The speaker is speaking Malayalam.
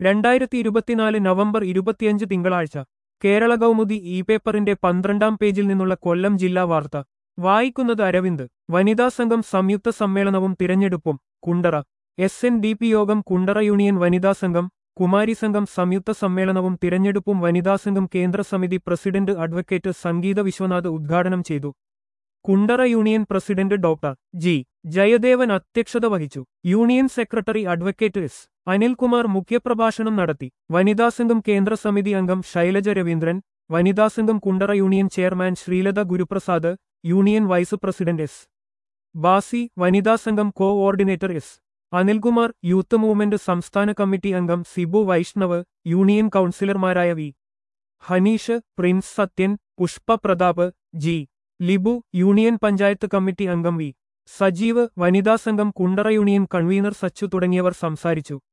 രണ്ടായിരത്തി ഇരുപത്തിനാല് നവംബർ ഇരുപത്തിയഞ്ച് തിങ്കളാഴ്ച കേരള കൗമുദി ഇ പേപ്പറിന്റെ പന്ത്രണ്ടാം പേജിൽ നിന്നുള്ള കൊല്ലം ജില്ലാ വാർത്ത വായിക്കുന്നത് അരവിന്ദ് വനിതാ സംഘം സംയുക്ത സമ്മേളനവും തിരഞ്ഞെടുപ്പും Kundara S N D P യോഗം കുണ്ടറ യൂണിയൻ വനിതാ സംഘം കുമാരി സംഘം സംയുക്ത സമ്മേളനവും തിരഞ്ഞെടുപ്പും വനിതാ സംഘം കേന്ദ്ര സമിതി പ്രസിഡന്റ് അഡ്വക്കേറ്റ് സംഗീത വിശ്വനാഥ് ഉദ്ഘാടനം ചെയ്തു Kundara union president doctor G Jayadevan അധ്യക്ഷത വഹിച്ചു union secretary advocate S Anilkumar മുഖ്യപ്രഭാഷണം നടത്തി വനിതാ സംഘം കേന്ദ്ര സമിതി അംഗം ശൈലജ രവീന്ദ്രൻ വനിതാ സംഘം Kundara union chairman Sreelatha Guruprasad union vice president S Basi വനിതാ സംഘം coordinator S Anilkumar youth movement സംസ്ഥാന കമ്മിറ്റി അംഗം സിബു വൈഷ്ണവ് യൂണിയൻ കൗൺസിലർമാരായ V Haneesh Prince Sathyan Pushpa Prathap G Libu union panchayat committee അംഗം വി സജീവ് വനിതാ സംഘം കുണ്ടറ യൂണിയൻ കൺവീനർ സച്ചു തുടങ്ങിയവർ സംസാരിച്ചു